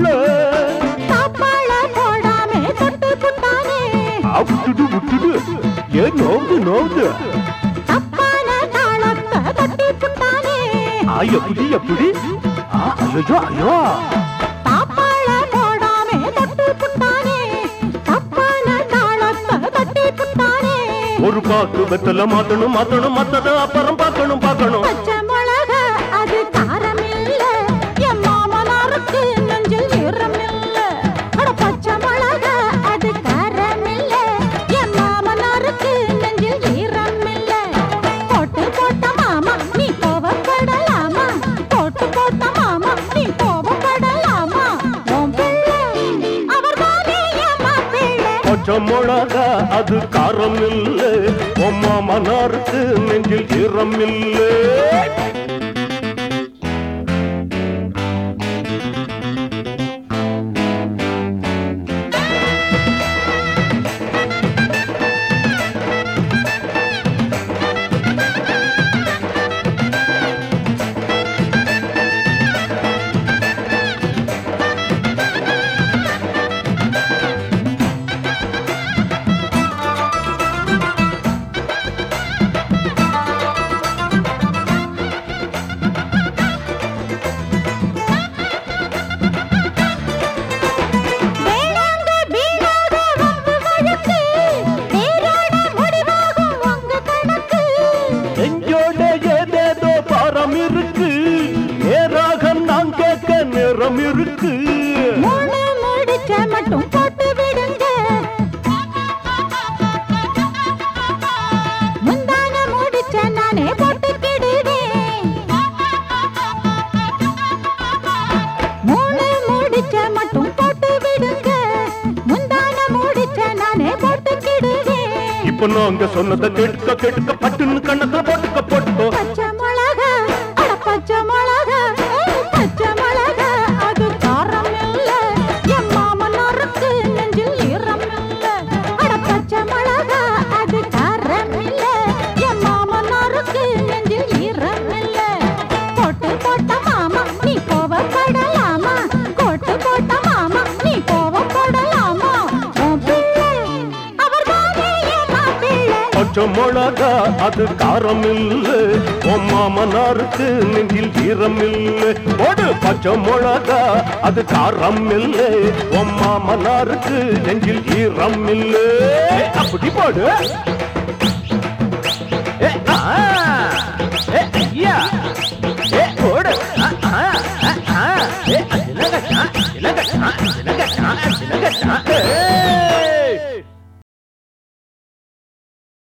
புள்ள சாப்பாட போடாம தொட்டு புட்டானே விட்டுடு விட்டுடு ஏன் நோவுது நோவுது தப்பான தாளத்தை தட்டி புட்டானே ஆ எப்படி எப்படி ஆ, ஐயோ ஐயோ சாப்பாட போடாம தொட்டு புட்டானே தப்பான தாளத்தை தட்டி புட்டானே ஒரு பாக்கு வெத்தல மாத்தணும் மாத்தணும் மத்தத அப்புறம் பார்க்கணும் பார்க்கணும் பச்சை மிளகா அது காரம் இல்ல என் மாமனாருக்கு நெஞ்சில் ஈரம் இல்ல அட பச்சை மிளகா அது காரம் இல்ல என் மாமனாருக்கு நெஞ்சில் ஈரம் இல்ல போட்டு போட்ட மாமா நீ கோவப்படலாமா போட்டு போட்ட மாமா நீ கோவப்படலாமா உன் பிள்ளை அவர் தானே என் மாப்பிள்ளை பச்சை மிளகா அது காரம் இல்ல உம்மா மனாருக்கு நெஞ்சில் ஈரம் இல்லை வேளாங்க வீணாக வம்பு வழக்கு வேரோட முடிவாகும் உங்க கணக்கு நெஞ்சோட ஏதேதோ பாரம் இருக்கு நேராக நான் கேட்க நேரம் இருக்கு மூணு முடிச்ச மட்டும் போட்டு விடுங்க முந்தான முடிச்ச நானே போட்டுக்கிடுவேன் மூணு முடிச்ச மட்டும் போட்டு விடுங்க முந்தான முடிச்ச நானே போட்டுக்கிடுவேன் இப்ப நாங்க சொன்னதை கேட்க கேட்க பட்டுன்னு கண்ணத்துல போட்டுக்க போட்டுக்கோ பச்சை மிளகா அட பச்சை மிளகா ஏய், பச்சை மிளகா அது காரம் இல்ல என் மாமனாருக்கு நெஞ்சில் ஈரம் இல்ல அட பச்சை மிளகா அது காரம் இல்ல என் மாமனாருக்கு நெஞ்சில் ஈரம் இல்ல போட்டு போட்ட மாமா நீ கோவப்படலாமா கோட்டு போட்ட மாமா நீ கோவப்படலாமா உன் பிள்ளை அவர் தானே என் மாப்பிள்ளை பச்சை மிளகா அது காரம் இல்ல உன் மாமனாருக்கு நெஞ்சில் ஈரம் இல்லை போடு பச்சை மிளகா அது காரம் இல்லை உன் மாமனாருக்கு நெஞ்சில் ஈரம் இல்லை அப்படி போடு